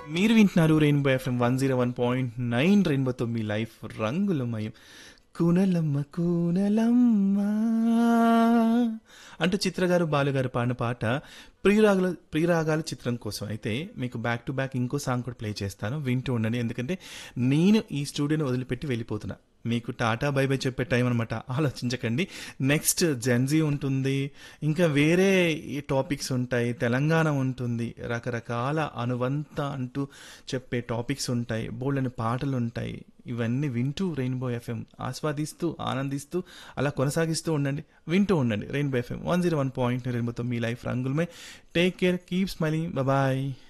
మీరు వింటున్నారు rainbow FM one zero one point nine రెయిన్బోతో మీ లైఫ్ రంగులమయం కూనలమ్మ కూనలమ్మ అంటూ చిత్రగారు బాలుగారు పాడిన పాట ప్రియురాగుల ప్రియురాగాల చిత్రం కోసం అయితే మీకు బ్యాక్ టు బ్యాక్ ఇంకో సాంగ్ కూడా ప్లే చేస్తాను వింటూ ఉండండి ఎందుకంటే నేను ఈ స్టూడియోని వదిలిపెట్టి వెళ్ళిపోతున్నా మీకు టాటా బై బై చెప్పే టైం అనమాట ఆలోచించకండి నెక్స్ట్ జెన్జీ ఉంటుంది ఇంకా వేరే టాపిక్స్ ఉంటాయి తెలంగాణ ఉంటుంది రకరకాల అనువంత అంటూ చెప్పే టాపిక్స్ ఉంటాయి బోల్డని పాటలు ఉంటాయి ఇవన్నీ వింటూ రెయిన్బో ఎఫ్ఎం ఆస్వాదిస్తూ ఆనందిస్తూ అలా కొనసాగిస్తూ ఉండండి వింటూ ఉండండి rainbow FM one zero one point రెయిన్బోతో మీ లైఫ్ రంగులమే take care keep smiling bye